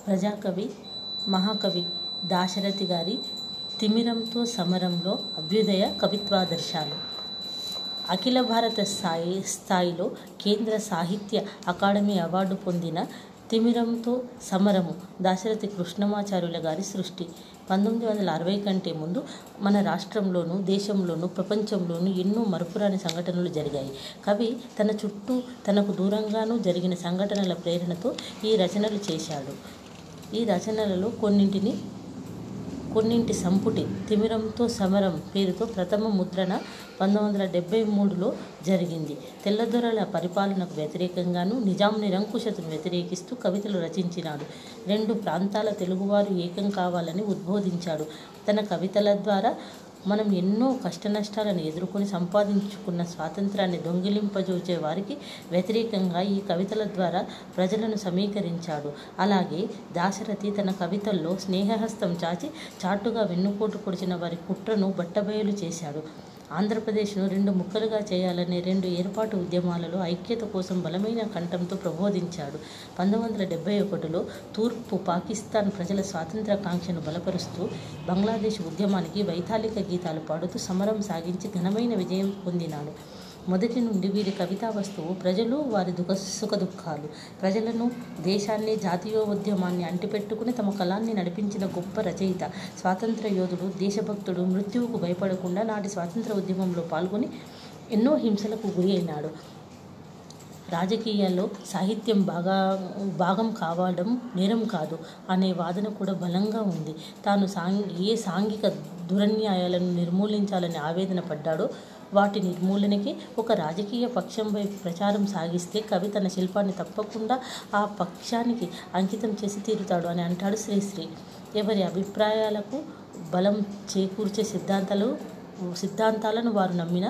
ప్రజాకవి మహాకవి దాశరథి గారి తిమిరంతో సమరంలో అభ్యుదయ కవిత్వాదర్శాలు అఖిల భారత స్థాయి స్థాయిలో కేంద్ర సాహిత్య అకాడమీ అవార్డు పొందిన తిమిరంతో సమరము దాశరథి కృష్ణమాచార్యుల గారి సృష్టి పంతొమ్మిది వందల అరవై కంటే ముందు మన రాష్ట్రంలోనూ దేశంలోనూ ప్రపంచంలోనూ ఎన్నో మరపురాని సంఘటనలు జరిగాయి కవి తన చుట్టూ తనకు దూరంగానూ జరిగిన సంఘటనల ప్రేరణతో ఈ రచనలు చేశాడు ఈ రచనలలో కొన్నింటిని కొన్నింటి సంపుటి తిమిరంతో సమరం పేరుతో ప్రథమ ముద్రణ పంతొమ్మిది వందల డెబ్బై మూడులో జరిగింది తెల్లదొరల పరిపాలనకు వ్యతిరేకంగాను నిజాం నిరంకుశతను వ్యతిరేకిస్తూ కవితలు రచించినాడు రెండు ప్రాంతాల తెలుగువారు ఏకం కావాలని ఉద్బోధించాడు తన కవితల ద్వారా మనం ఎన్నో కష్టనష్టాలను ఎదుర్కొని సంపాదించుకున్న స్వాతంత్రాన్ని దొంగిలింపజూచే వారికి వ్యతిరేకంగా ఈ కవితల ద్వారా ప్రజలను సమీకరించాడు అలాగే దాశరథి తన కవితల్లో స్నేహహస్తం చాచి చాటుగా వెన్నుపోటు పొడిచిన వారి కుట్రను బట్టబయలు చేశాడు ఆంధ్రప్రదేశ్ను రెండు ముక్కలుగా చేయాలనే రెండు ఏర్పాటు ఉద్యమాలలో ఐక్యత కోసం బలమైన కంఠంతో ప్రబోధించాడు పంతొమ్మిది వందల డెబ్బై ఒకటిలో తూర్పు పాకిస్తాన్ ప్రజల స్వాతంత్రాకాంక్షను బలపరుస్తూ బంగ్లాదేశ్ ఉద్యమానికి వైతాళిక గీతాలు పాడుతూ సమరం సాగించి ఘనమైన విజయం పొందినాడు మొదటి నుండి వీరి కవితా వస్తువు ప్రజలు వారి దుఃఖ సుఖ దుఃఖాలు ప్రజలను దేశాన్ని జాతీయోద్యమాన్ని అంటిపెట్టుకుని తమ కళాన్ని నడిపించిన గొప్ప రచయిత స్వాతంత్ర యోధుడు దేశభక్తుడు మృత్యువుకు భయపడకుండా నాటి స్వాతంత్ర ఉద్యమంలో పాల్గొని ఎన్నో హింసలకు గురి అయినాడు రాజకీయాల్లో సాహిత్యం బాగా భాగం కావడం నేరం కాదు అనే వాదన కూడా బలంగా ఉంది తాను సాంఘి ఏ సాంఘిక దురన్యాయాలను నిర్మూలించాలని ఆవేదన పడ్డాడో వాటి నిర్మూలనకి ఒక రాజకీయ పక్షం వైపు ప్రచారం సాగిస్తే కవి తన శిల్పాన్ని తప్పకుండా ఆ పక్షానికి అంకితం చేసి తీరుతాడు అని అంటాడు శ్రీశ్రీ ఎవరి అభిప్రాయాలకు బలం చేకూర్చే సిద్ధాంతాలు సిద్ధాంతాలను వారు నమ్మిన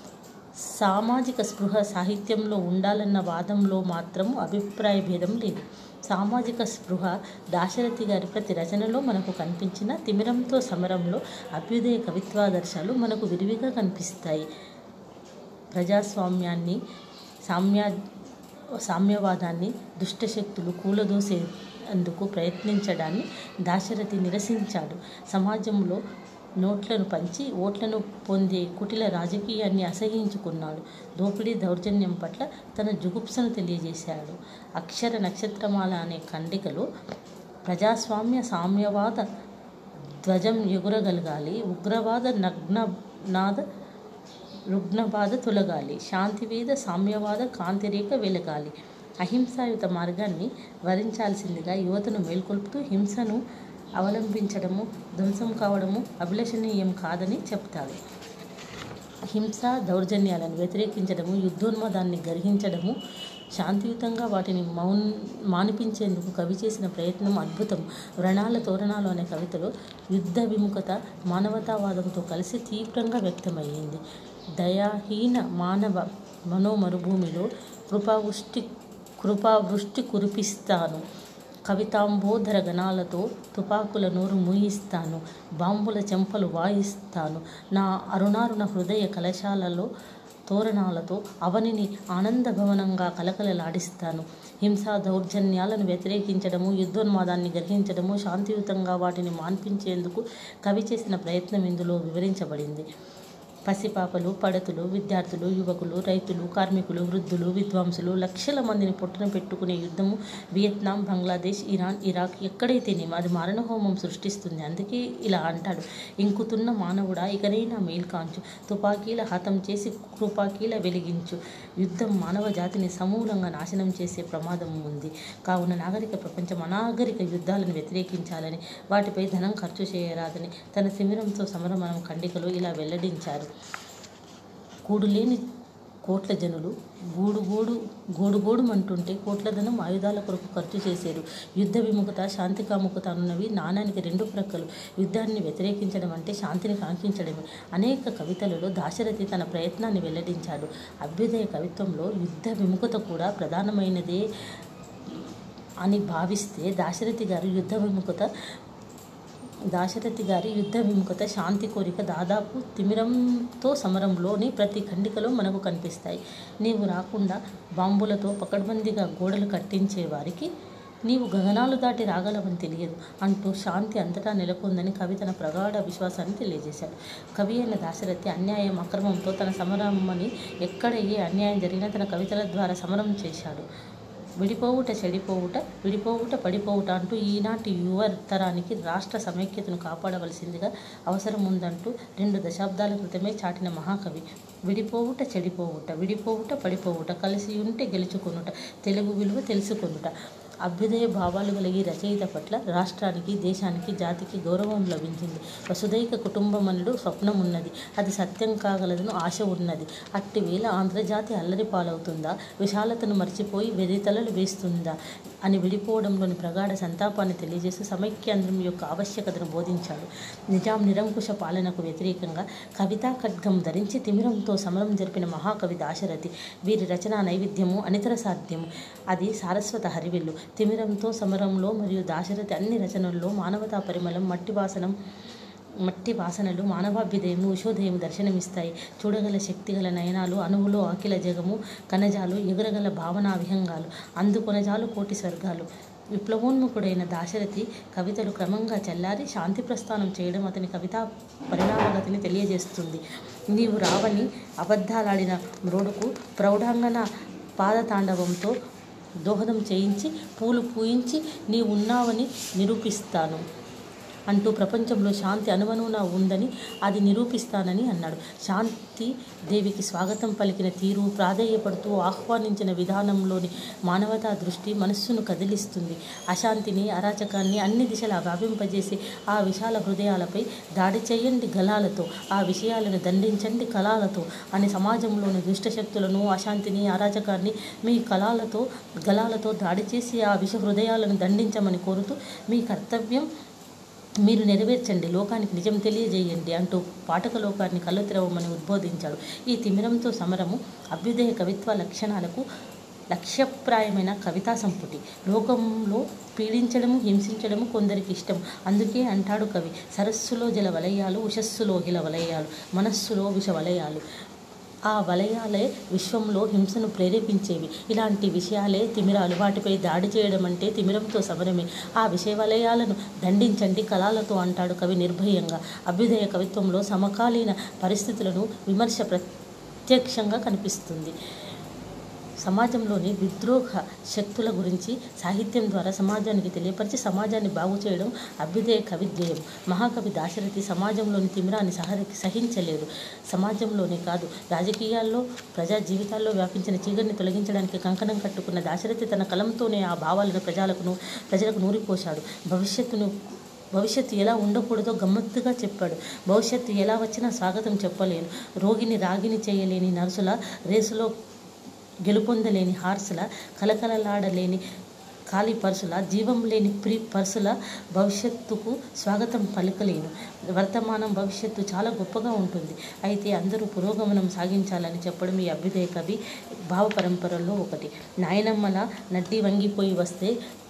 సామాజిక స్పృహ సాహిత్యంలో ఉండాలన్న వాదంలో మాత్రం అభిప్రాయ భేదం లేదు సామాజిక స్పృహ దాశరథి గారి ప్రతి రచనలో మనకు కనిపించిన తిమిరంతో సమరంలో అభ్యుదయ కవిత్వాదర్శాలు మనకు విరివిగా కనిపిస్తాయి ప్రజాస్వామ్యాన్ని సామ్యా సామ్యవాదాన్ని దుష్టశక్తులు కూలదోసే అందుకు ప్రయత్నించడాన్ని దాశరథి నిరసించాడు సమాజంలో నోట్లను పంచి ఓట్లను పొందే కుటిల రాజకీయాన్ని అసహించుకున్నాడు దోపిడీ దౌర్జన్యం పట్ల తన జుగుప్సను తెలియజేశాడు అక్షర నక్షత్రమాల అనే ఖండికలో ప్రజాస్వామ్య సామ్యవాద ధ్వజం ఎగురగలగాలి ఉగ్రవాద నగ్ననాద రుగ్నబాధ తొలగాలి శాంతివేద సామ్యవాద కాంతిరేఖ వెలగాలి అహింసాయుత మార్గాన్ని వరించాల్సిందిగా యువతను మేల్కొల్పుతూ హింసను అవలంబించడము ధ్వంసం కావడము అభిలషణీయం కాదని చెప్తాడు హింస దౌర్జన్యాలను వ్యతిరేకించడము యుద్ధోన్మాదాన్ని గ్రహించడము శాంతియుతంగా వాటిని మౌన్ మానిపించేందుకు కవి చేసిన ప్రయత్నం అద్భుతం వ్రణాల తోరణాలు అనే కవితలో యుద్ధ విముఖత మానవతావాదంతో కలిసి తీవ్రంగా వ్యక్తమయ్యింది దయాహీన మానవ మనోమరుభూమిలో కృపావృష్టి కృపావృష్టి కురిపిస్తాను కవితాంబోధర గణాలతో తుపాకుల నోరు మూయిస్తాను బాంబుల చెంపలు వాయిస్తాను నా అరుణారుణ హృదయ కలశాలలో తోరణాలతో అవనిని ఆనందభవనంగా కలకలలాడిస్తాను హింసా దౌర్జన్యాలను వ్యతిరేకించడము యుద్ధోన్మాదాన్ని గ్రహించడము శాంతియుతంగా వాటిని మాన్పించేందుకు కవి చేసిన ప్రయత్నం ఇందులో వివరించబడింది పసిపాపలు పడతులు విద్యార్థులు యువకులు రైతులు కార్మికులు వృద్ధులు విద్వాంసులు లక్షల మందిని పొట్టన పెట్టుకునే యుద్ధము వియత్నాం బంగ్లాదేశ్ ఇరాన్ ఇరాక్ ఎక్కడైతేనేమో అది మారణహోమం సృష్టిస్తుంది అందుకే ఇలా అంటాడు ఇంకుతున్న మానవుడా ఇకనైనా మేల్కాంచు తుపాకీల హతం చేసి కృపాకీల వెలిగించు యుద్ధం మానవ జాతిని సమూలంగా నాశనం చేసే ప్రమాదం ఉంది కావున నాగరిక ప్రపంచం అనాగరిక యుద్ధాలను వ్యతిరేకించాలని వాటిపై ధనం ఖర్చు చేయరాదని తన శిబిరంతో సమరమనం ఖండికలో ఇలా వెల్లడించారు కూడులేని కోట్ల జనులు గూడు గోడు గోడు గోడుమంటుంటే కోట్ల ధనం ఆయుధాల కొరకు ఖర్చు చేశారు యుద్ధ విముఖత శాంతి కాముకత అన్నవి నాణానికి రెండు ప్రక్కలు యుద్ధాన్ని వ్యతిరేకించడం అంటే శాంతిని కాంక్షించడమే అనేక కవితలలో దాశరథి తన ప్రయత్నాన్ని వెల్లడించాడు అభ్యుదయ కవిత్వంలో యుద్ధ విముఖత కూడా ప్రధానమైనదే అని భావిస్తే దాశరథి గారు యుద్ధ విముఖత దాశరథి గారి యుద్ధ విముఖత శాంతి కోరిక దాదాపు తిమిరంతో సమరంలోని ప్రతి ఖండికలో మనకు కనిపిస్తాయి నీవు రాకుండా బాంబులతో పకడ్బందీగా గోడలు కట్టించే వారికి నీవు గగనాలు దాటి రాగలవని తెలియదు అంటూ శాంతి అంతటా నెలకొందని కవి తన ప్రగాఢ విశ్వాసాన్ని తెలియజేశాడు కవి అయిన దాశరథి అన్యాయం అక్రమంతో తన సమరమని ఎక్కడ ఏ అన్యాయం జరిగినా తన కవితల ద్వారా సమరం చేశాడు విడిపోవుట చెడిపోవుట విడిపోవుట పడిపోవుట అంటూ ఈనాటి యువ తరానికి రాష్ట్ర సమైక్యతను కాపాడవలసిందిగా అవసరం ఉందంటూ రెండు దశాబ్దాల క్రితమే చాటిన మహాకవి విడిపోవుట చెడిపోవుట విడిపోవుట పడిపోవుట కలిసి ఉంటే గెలుచుకొనుట తెలుగు విలువ తెలుసుకొనుట అభ్యుదయ భావాలు గల ఈ రచయిత పట్ల రాష్ట్రానికి దేశానికి జాతికి గౌరవం లభించింది వసుదైక కుటుంబమనుడు స్వప్నం ఉన్నది అది సత్యం కాగలదని ఆశ ఉన్నది అట్టి వేళ ఆంధ్రజాతి అల్లరి పాలవుతుందా విశాలతను మర్చిపోయి వెర్రితలలు వేస్తుందా అని విడిపోవడంలోని ప్రగాఢ సంతాపాన్ని తెలియజేస్తూ సమైక్యాంధ్రం యొక్క ఆవశ్యకతను బోధించాడు నిజాం నిరంకుశ పాలనకు వ్యతిరేకంగా కవితా ఖడ్గం ధరించి తిమిరంతో సమరం జరిపిన మహాకవి దాశరథి వీరి రచనా నైవేద్యము అనితర సాధ్యము అది సారస్వత హరివిల్లు తిమిరంతో సమరంలో మరియు దాశరథి అన్ని రచనల్లో మానవతా పరిమళం మట్టి వాసనం మట్టి వాసనలు మానవాభ్యుదయము ఉషోదయం దర్శనమిస్తాయి చూడగల శక్తిగల నయనాలు అణువులో అఖిల జగము కణజాలు ఎగురగల భావనా విహంగాలు అందుకొనజాలు కోటి స్వర్గాలు విప్లవోన్ముఖుడైన దాశరథి కవితలు క్రమంగా చల్లారి శాంతి ప్రస్థానం చేయడం అతని కవితా పరిణామగతిని తెలియజేస్తుంది నీవు రావని అబద్ధాలాడిన మ్రోడుకు ప్రౌఢాంగన పాదతాండవంతో దోహదం చేయించి పూలు పూయించి నీ ఉన్నావని నిరూపిస్తాను అంటూ ప్రపంచంలో శాంతి అనువనున ఉందని అది నిరూపిస్తానని అన్నాడు శాంతి దేవికి స్వాగతం పలికిన తీరు ప్రాధేయపడుతూ ఆహ్వానించిన విధానంలోని మానవతా దృష్టి మనస్సును కదిలిస్తుంది అశాంతిని అరాచకాన్ని అన్ని దిశలా వ్యాపింపజేసి ఆ విశాల హృదయాలపై దాడి చేయండి గలాలతో ఆ విషయాలను దండించండి కళాలతో అని సమాజంలోని దుష్టశక్తులను అశాంతిని అరాచకాన్ని మీ కళాలతో గలాలతో దాడి చేసి ఆ విష హృదయాలను దండించమని కోరుతూ మీ కర్తవ్యం మీరు నెరవేర్చండి లోకానికి నిజం తెలియజేయండి అంటూ పాఠక లోకాన్ని కళ్ళు తెరవమని ఉద్బోధించాడు ఈ తిమిరంతో సమరము అభ్యుదయ కవిత్వ లక్షణాలకు లక్ష్యప్రాయమైన కవితా సంపుటి లోకంలో పీడించడము హింసించడము కొందరికి ఇష్టం అందుకే అంటాడు కవి సరస్సులో జల వలయాలు ఉషస్సులో హిల వలయాలు మనస్సులో విష వలయాలు ఆ వలయాలే విశ్వంలో హింసను ప్రేరేపించేవి ఇలాంటి విషయాలే తిమిరాలు వాటిపై దాడి చేయడం అంటే తిమిరంతో సమరమే ఆ విషయ వలయాలను దండించండి కళాలతో అంటాడు కవి నిర్భయంగా అభ్యుదయ కవిత్వంలో సమకాలీన పరిస్థితులను విమర్శ ప్రత్యక్షంగా కనిపిస్తుంది సమాజంలోని విద్రోహ శక్తుల గురించి సాహిత్యం ద్వారా సమాజానికి తెలియపరిచి సమాజాన్ని బాగు చేయడం అభ్యుదయ కవిధ్యేయం మహాకవి దాశరథి సమాజంలోని తిమిరాన్ని సహ సహించలేదు సమాజంలోనే కాదు రాజకీయాల్లో ప్రజా జీవితాల్లో వ్యాపించిన చీకటిని తొలగించడానికి కంకణం కట్టుకున్న దాశరథి తన కలంతోనే ఆ భావాలను ప్రజలకు ప్రజలకు నూరిపోశాడు భవిష్యత్తును భవిష్యత్తు ఎలా ఉండకూడదో గమ్మత్తుగా చెప్పాడు భవిష్యత్తు ఎలా వచ్చినా స్వాగతం చెప్పలేను రోగిని రాగిని చేయలేని నర్సుల రేసులో గెలుపొందలేని హార్సుల కలకలలాడలేని ఖాళీ పర్సుల జీవం లేని ప్రీ పర్సుల భవిష్యత్తుకు స్వాగతం పలకలేను వర్తమానం భవిష్యత్తు చాలా గొప్పగా ఉంటుంది అయితే అందరూ పురోగమనం సాగించాలని చెప్పడం ఈ అభ్యుదయ కవి భావ పరంపరల్లో ఒకటి నాయనమ్మల నడ్డి వంగిపోయి వస్తే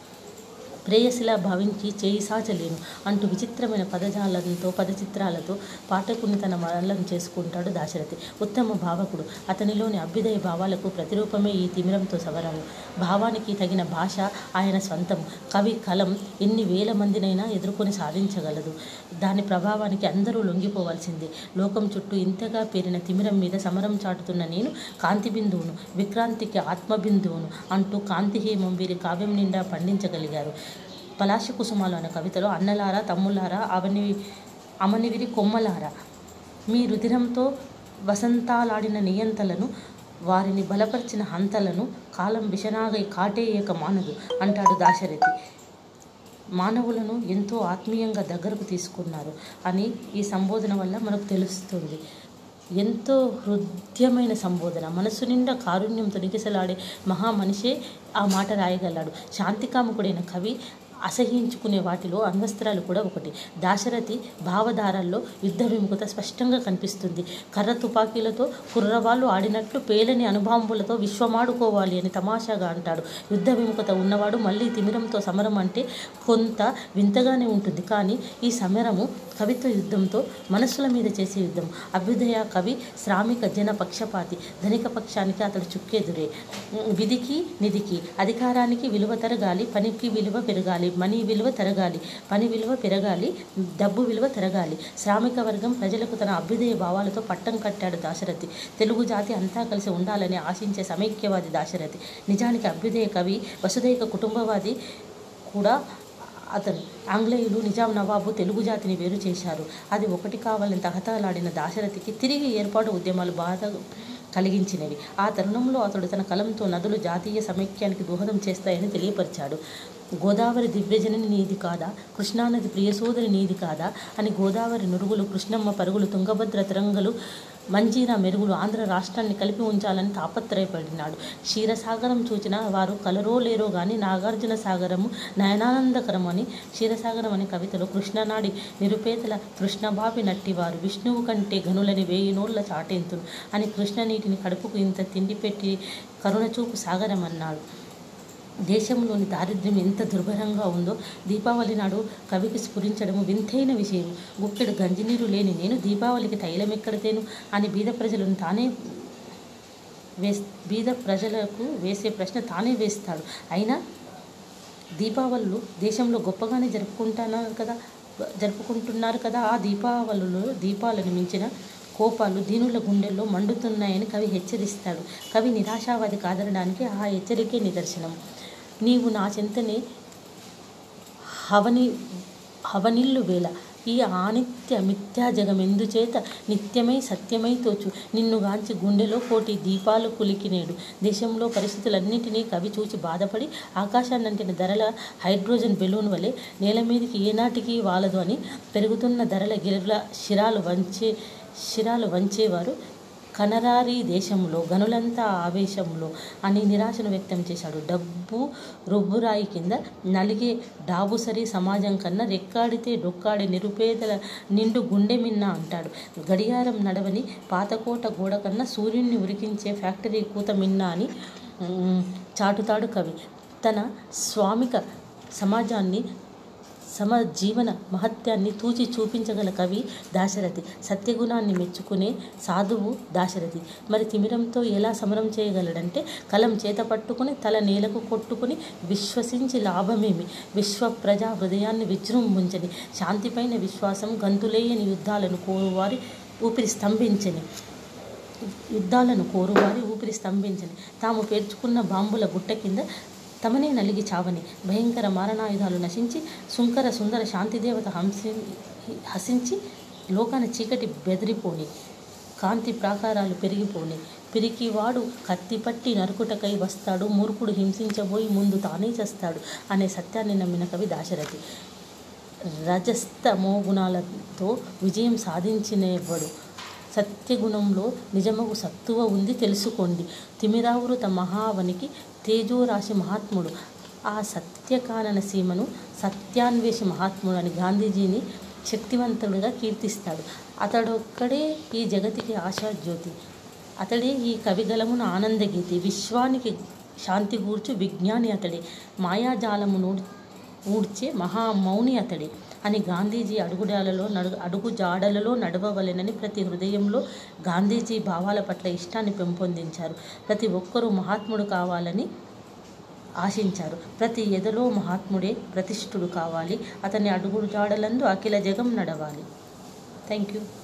ప్రేయసిలా భావించి చేయి సాచలేను అంటూ విచిత్రమైన పదజాలంతో పదచిత్రాలతో పాఠకుని తన మరణం చేసుకుంటాడు దాశరథి ఉత్తమ భావకుడు అతనిలోని అభ్యుదయ భావాలకు ప్రతిరూపమే ఈ తిమిరంతో సవరము భావానికి తగిన భాష ఆయన స్వంతం కవి కలం ఎన్ని వేల మందినైనా ఎదుర్కొని సాధించగలదు దాని ప్రభావానికి అందరూ లొంగిపోవాల్సిందే లోకం చుట్టూ ఇంతగా పేరిన తిమిరం మీద సమరం చాటుతున్న నేను కాంతి బిందువును విక్రాంతికి ఆత్మబిందువును అంటూ కాంతిహేమం వీరి కావ్యం నిండా పండించగలిగారు పలాశ కుసుమాలు అనే కవితలో అన్నలారా తమ్ములారా అవని అమనివిరి కొమ్మలారా మీ రుధిరంతో వసంతాలాడిన నియంతలను వారిని బలపరిచిన హంతలను కాలం విషనాగై కాటేయక మానదు అంటాడు దాశరథి మానవులను ఎంతో ఆత్మీయంగా దగ్గరకు తీసుకున్నారు అని ఈ సంబోధన వల్ల మనకు తెలుస్తుంది ఎంతో హృద్యమైన సంబోధన మనసు నిండా కారుణ్యంతో నిగిసలాడే మహా మనిషే ఆ మాట రాయగలడు శాంతికాముకుడైన కవి అసహించుకునే వాటిలో అణ్వస్త్రాలు కూడా ఒకటి దాశరథి భావధారల్లో యుద్ధ విముఖత స్పష్టంగా కనిపిస్తుంది కర్ర తుపాకీలతో కుర్రవాళ్ళు ఆడినట్లు పేలని అనుభాంబులతో విశ్వమాడుకోవాలి అని తమాషాగా అంటాడు యుద్ధ విముఖత ఉన్నవాడు మళ్ళీ తిమిరంతో సమరం అంటే కొంత వింతగానే ఉంటుంది కానీ ఈ సమరము కవిత్వ యుద్ధంతో మనస్సుల మీద చేసే యుద్ధం అభ్యుదయ కవి శ్రామిక జన పక్షపాతి ధనిక పక్షానికి అతడు చుక్కెదురే విధికి నిధికి అధికారానికి విలువ తరగాలి పనికి విలువ పెరగాలి మనీ విలువ తరగాలి పని విలువ పెరగాలి డబ్బు విలువ తరగాలి శ్రామిక వర్గం ప్రజలకు తన అభ్యుదయ భావాలతో పట్టం కట్టాడు దాశరథి తెలుగు జాతి అంతా కలిసి ఉండాలని ఆశించే సమైక్యవాది దాశరథి నిజానికి అభ్యుదయ కవి వసుదైక కుటుంబవాది కూడా అతను ఆంగ్లేయులు నిజాం నవాబు తెలుగు జాతిని వేరు చేశారు అది ఒకటి కావాలని తహతలాడిన దాశరథికి తిరిగి ఏర్పాటు ఉద్యమాలు బాధ కలిగించినవి ఆ తరుణంలో అతడు తన కలంతో నదులు జాతీయ సమైక్యానికి దోహదం చేస్తాయని తెలియపరిచాడు గోదావరి దివ్యజనని నీది కాదా కృష్ణానది ప్రియసోదరి నీది కాదా అని గోదావరి నురుగులు కృష్ణమ్మ పరుగులు తుంగభద్ర తరంగలు మంజీరా మెరుగులు ఆంధ్ర రాష్ట్రాన్ని కలిపి ఉంచాలని తాపత్రయపడినాడు క్షీరసాగరం చూచిన వారు కలరో లేరో గాని నాగార్జున సాగరము నయనానందకరం అని క్షీరసాగరం అనే కవితలో కృష్ణనాడి నిరుపేదల కృష్ణబాబి నట్టివారు విష్ణువు కంటే గనులని వేయి నోళ్ల చాటెంతును అని కృష్ణ నీటిని కడుపుకు ఇంత తిండి పెట్టి కరుణచూపు సాగరం అన్నాడు దేశంలోని దారిద్ర్యం ఎంత దుర్భరంగా ఉందో దీపావళి నాడు కవికి స్ఫురించడము వింతైన విషయం గుక్కెడు గంజినీరు లేని నేను దీపావళికి తైలం ఎక్కడతేను అని బీద ప్రజలను తానే వేస్ బీద ప్రజలకు వేసే ప్రశ్న తానే వేస్తాడు అయినా దీపావళులు దేశంలో గొప్పగానే జరుపుకుంటున్నారు కదా జరుపుకుంటున్నారు కదా ఆ దీపావళులు దీపాలను మించిన కోపాలు దీనుల గుండెల్లో మండుతున్నాయని కవి హెచ్చరిస్తాడు కవి నిరాశావాది కాదనడానికి ఆ హెచ్చరికే నిదర్శనం నీవు నా చెంతనే హవని హవనిల్లు వేళ ఈ ఆనిత్య మిథ్యా జగమెందుచేత నిత్యమై సత్యమై తోచు నిన్నుగాంచి గుండెలో కోటి దీపాలు కులికినేడు దేశంలో పరిస్థితులన్నింటినీ కవి చూచి బాధపడి ఆకాశాన్నంటిన ధరల హైడ్రోజన్ బెలూన్ వలె నేల మీదకి ఏనాటికి వాలదు అని పెరుగుతున్న ధరల గిరల శిరాలు వంచే శిరాలు వంచేవారు కనరారి దేశంలో గనులంతా ఆవేశంలో అని నిరాశను వ్యక్తం చేశాడు డబ్బు రుబ్బురాయి కింద నలిగే డాబుసరి సమాజం కన్నా రెక్కాడితే డొక్కాడే నిరుపేదల నిండు గుండె మిన్న అంటాడు గడియారం నడవని పాతకోట గోడ కన్నా సూర్యుడిని ఉరికించే ఫ్యాక్టరీ కూత మిన్న అని ఉమ్, చాటుతాడు కవి తన స్వామిక సమాజాన్ని సమజీవన మహత్యాన్ని తూచి చూపించగల కవి దాశరథి సత్యగుణాన్ని మెచ్చుకునే సాధువు దాశరథి మరి తిమిరంతో ఎలా సమరం చేయగలడంటే కలం చేత పట్టుకుని తల నేలకు కొట్టుకుని విశ్వసించి లాభమేమి విశ్వ ప్రజా హృదయాన్ని విజృంభించని శాంతిపైన విశ్వాసం గంతులేయని యుద్ధాలను కోరువారి ఊపిరి స్తంభించని యుద్ధాలను కోరువారి ఊపిరి స్తంభించని తాము పేర్చుకున్న బాంబుల గుట్ట కింద తమనే నలిగి చావని భయంకర మారణాయుధాలు నశించి సుంకర సుందర శాంతిదేవత హంసి హసించి లోకాన చీకటి బెదిరిపోని కాంతి ప్రాకారాలు పెరిగిపోని పిరికివాడు కత్తి పట్టి నరుకుటకై వస్తాడు మూర్ఖుడు హింసించబోయి ముందు తానే చేస్తాడు అనే సత్యాన్ని నమ్మిన కవి దాశరథి రజస్తమో గుణాలతో విజయం సాధించినవాడు సత్యగుణంలో నిజమగు సత్తువ ఉంది తెలుసుకోండి తిమిరావృత మహావనికి తేజోరాశి మహాత్ముడు ఆ సత్యకానన సీమను సత్యాన్వేషి మహాత్ముడు అని గాంధీజీని శక్తివంతుడిగా కీర్తిస్తాడు అతడొక్కడే ఈ జగతికి ఆశాజ్యోతి అతడే ఈ కవిగలమున ఆనందగీతి విశ్వానికి శాంతి గూర్చు విజ్ఞాని అతడే మాయాజాలము నూడ్ ఊడ్చే మహామౌని అతడే అని గాంధీజీ అడుగుడాలలో నడు అడుగు జాడలలో నడవవలెనని ప్రతి హృదయంలో గాంధీజీ భావాల పట్ల ఇష్టాన్ని పెంపొందించారు ప్రతి ఒక్కరూ మహాత్ముడు కావాలని ఆశించారు ప్రతి ఎదలో మహాత్ముడే ప్రతిష్ఠుడు కావాలి అతని అడుగు జాడలందు అఖిల జగం నడవాలి థ్యాంక్ యూ